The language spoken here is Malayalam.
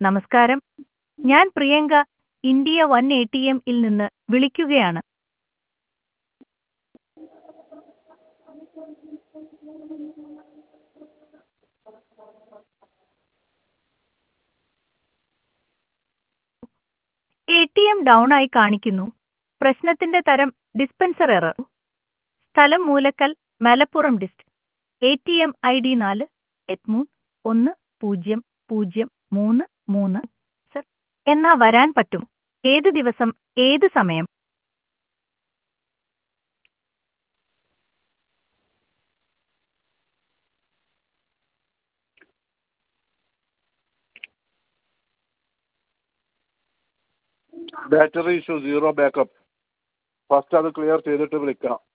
നമസ്കാരം ഞാൻ Priyanka India one A T എമ്മിൽ നിന്ന് വിളിക്കുകയാണ് എ ടി എം ഡൗൺ ആയി കാണിക്കുന്നു പ്രശ്നത്തിന്റെ തരം ഡിസ്പെൻസർ എറർ സ്ഥലം Moolakkal Malappuram dist A T M I D നാല് എട്ട് ഒന്ന് പൂജ്യം പൂജ്യം മൂന്ന് മൂന്ന് സർ എന്നാ വരാൻ പറ്റും ഏത് ദിവസം ഏത് സമയം battery issue zero backup first അത് ക്ലിയർ ചെയ്തിട്ട് വിളിക്കണം